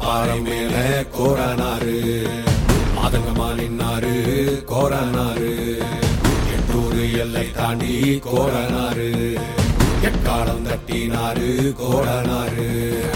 பாறை மேல கோரனாரு மாதங்கமா நின்னாரு கோரனாரு எட்டூரு எல்லை தாண்டி கோரனாரு எக்காலம் தட்டினாரு கோரனாரு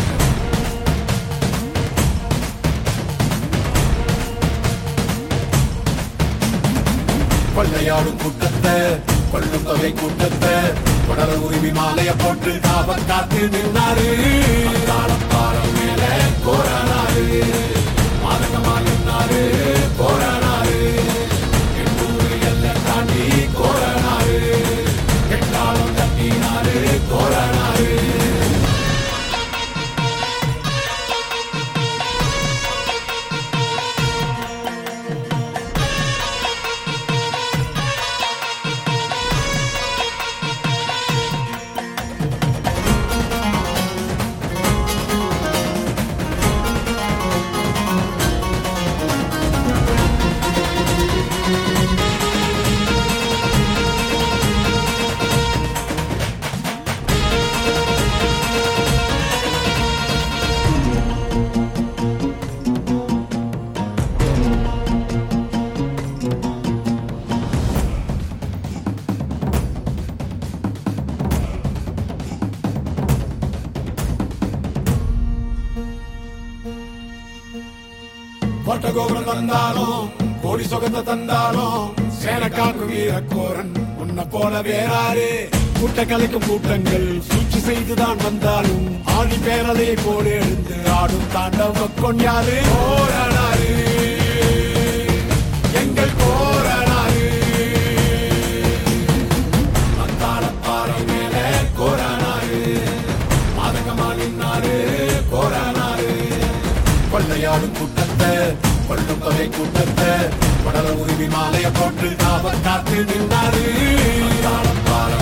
கொள்ளையாடும் கூட்டத்தை கொள்ளும் தொகை கூட்டத்தை தொடர உரிமை மாலைய போட்டு காவல் காத்து நின்னாரு பாலம் மேல கோரானாரு மாதகமா நின்னாரு கோரானாரு எண்ணூறு எல்லை தாண்டி கோரானாரு எட்டாலம் தட்டினாரு கோரானாரு கோட்ட கோபுரம் தந்தாலும் கோடி சுகந்த தந்தாலும் சேனக்காக்கு வீரக்கோரன் உன்னை போல வேறாரு கூட்ட கலைக்கும் கூட்டங்கள் சூழ்ச்சி செய்துதான் வந்தாலும் ஆடி பேரலையை போல எழுந்து ஆடும் தாண்டவ கொண்டாரு போரானாரு எங்கள் போரானாரு மத்தாள பாறை மேல கோரானாரு மாதகமா நின்னாரு கோரானாரு கொள்ளையாடும் கூட்டத்தை கொள்ளும் தொகை கூட்டத்தை படல உரிமை மாலைய போட்டு காவல் காத்து நின்றாரு பாலம்